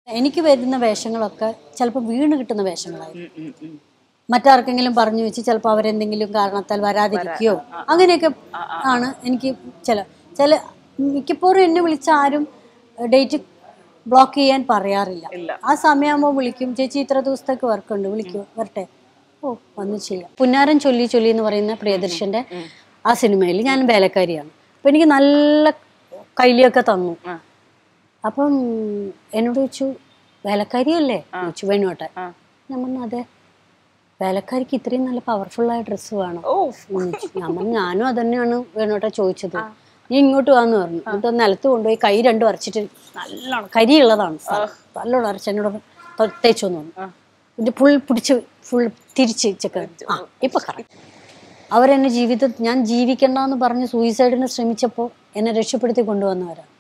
എനിക്ക് വരുന്ന വേഷങ്ങളൊക്കെ ചിലപ്പോൾ വീണ് കിട്ടുന്ന വേഷങ്ങളായിരുന്നു ഉം, ഉം, ഉം. മറ്റാർക്കെങ്കിലും പറഞ്ഞു വെച്ച് ചിലപ്പോൾ അവരെന്തെങ്കിലും കാരണത്താൽ വരാതിരിക്കുകയോ അങ്ങനെയൊക്കെ ആണ് എനിക്ക് ചില ചില മിക്കപ്പോഴും എന്നെ വിളിച്ച ആരും ഡേറ്റ് ബ്ലോക്ക് ചെയ്യാൻ പറയാറില്ല ഇല്ല. ആ സമയമാകുമ്പോൾ വിളിക്കും ചേച്ചി ഇത്ര ദിവസത്തേക്ക് വർക്ക് ഉണ്ട് വിളിക്കൂ വരട്ടെ ഓ വന്ന് ചെയ്യാം പുന്നാരൻ ചൊല്ലി ചൊല്ലി എന്ന് പറയുന്ന പ്രിയദർശന്റെ ആ സിനിമയിൽ ഞാൻ വേലക്കാരിയാണ് അപ്പം എനിക്ക് നല്ല കൈലിയൊക്കെ തന്നു ആ. അപ്പം എന്നോട് ചോദിച്ചു വേലക്കാരിയല്ലേ ചോദിച്ചു വേണോട്ടെ ആ. ഞാൻ പറഞ്ഞു അതെ വേലക്കാരിക്ക് ഇത്രയും നല്ല പവർഫുള്ളായ ഡ്രസ്സ് വേണം ഓ എന്ന് ചോദിച്ചു. ഞാൻ പറഞ്ഞു ഞാനും അതന്നെയാണ് വേണോട്ടെ ചോദിച്ചത് നീ ഇങ്ങോട്ട് വാന്ന് പറഞ്ഞു എന്നിട്ട് നിലത്ത് കൊണ്ടുപോയി കൈ രണ്ടും അരച്ചിട്ട് നല്ലോണം കരിയുള്ളതാണ് സ്ഥലം. നല്ലോണം അരച്ച് എന്നോട് ത- തേച്ചു എന്ന് പറഞ്ഞു എന്നിട്ട് ഫുൾ പിടിച്ച് ഫുൾ തിരിച്ച് ചെക്ക് ആ ഇപ്പൊ കറക്റ്റ് അവരെന്നെ ജീവിതം ഞാൻ ജീവിക്കണ്ടെന്ന് പറഞ്ഞ് സൂയിസൈഡിന് ശ്രമിച്ചപ്പോൾ എന്നെ രക്ഷപ്പെടുത്തി കൊണ്ടുവന്നവരാണ്